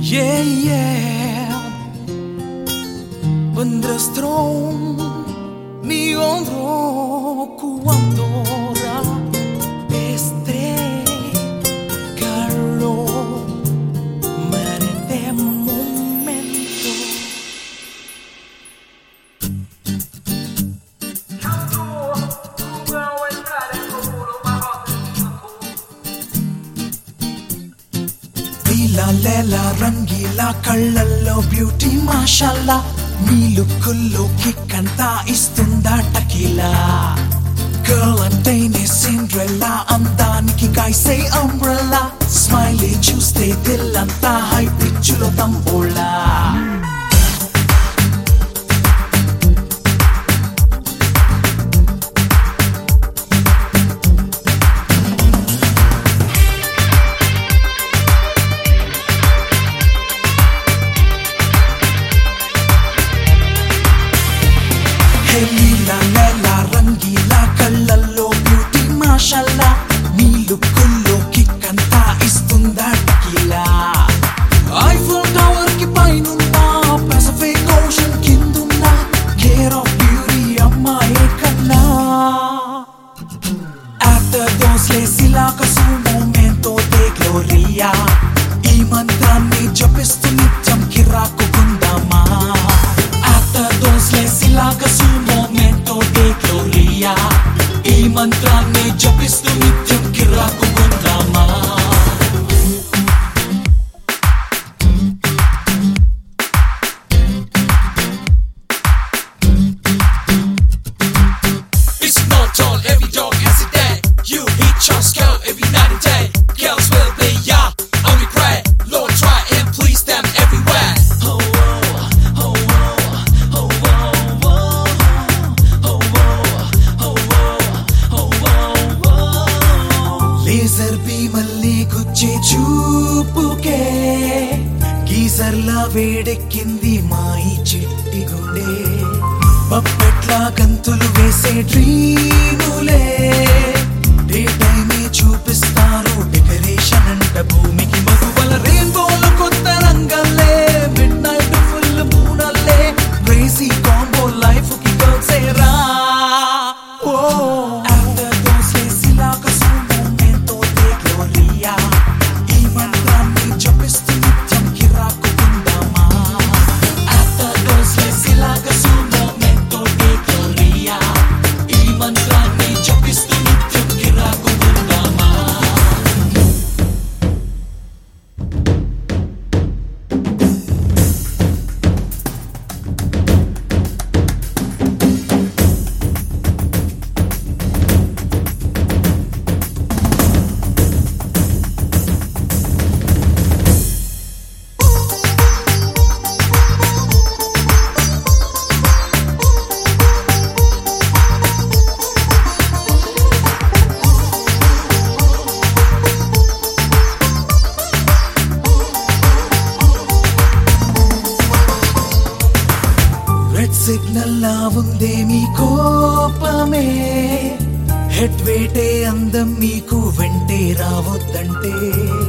Yeah, yeah. Vendrestron mi hombro cuando este calor de momento. ఇలా లేలా రంగీలా కళ్ళల్లో beauty మాషాల్లా మీ లుక్కుల్లో kick అంతా ఇస్తుందా టకీలా గర్ల్ అంటేనే సిండ్రెల్లా అందానికి కైసే అంబ్రెల్లా స్మైలీ చూస్తే దిల్లంతా హై పిచ్చులో తంబోలా హే లీలా లేలా రంగీలా కళ్ళల్లో బ్యూటీ మాషల్లా మీ లుక్కుల్లో కిక్ అంతా ఇస్తుందా టకీలా ఐఫోన్ టవర్ కి పైనున్నా పెసిఫిక్ ఓషన్ కిందున్నా కేర్ ఆఫ్ బ్యూటీ అమ్మాయే కన్నా After those lazy like a su momento de gloria ఈ మంత్రాన్ని జపిస్తూ నిత్యం కిరాకుకుందామా After those lazy like a su momento de gloria ఈ మంత్రాన్ని జపిస్తూ నిత్యం కిరాకుకుందామా It's not all every dog has a day. You hit your skull every night and day. Girls will be ya, only pray. Lord try and please them everywhere. Oh, oh, oh, oh, oh, oh, oh, oh, oh, oh. Laser బీమల్ని గుచ్చే చూపుకే గీజర్లా వేడెక్కింది మా ఈ చిట్టి గుండె పప్పెట్లా గంతులు వేసే డ్రీములే డే టైమే చూపిస్తారు డెకరేషన్ అంట భూమికి మగువల రెయిన్బోలు కొత్త రంగల్లే మిడ్ నైట్ ఫుల్ మూనల్లే క్రేజీ కాంబో లైఫ్ కి గర్ల్సేరా ఓ ఆఫ్టర్ దోస్ లేసి లాగా su momento de gloria ఈ మంత్రాన్ని జపిస్తూ నిత్యం కిరాకుకుందామా After those lazy like a su momento de gloria ఈ మంత్రాన్ని జపిస్తూ నిత్యం కిరాకుకుందామా రెడ్ సిగ్నల్ లా ఉందే మీ కోపమే హెడ్ వేటే అందం మీకు వెంటే రావద్దంటే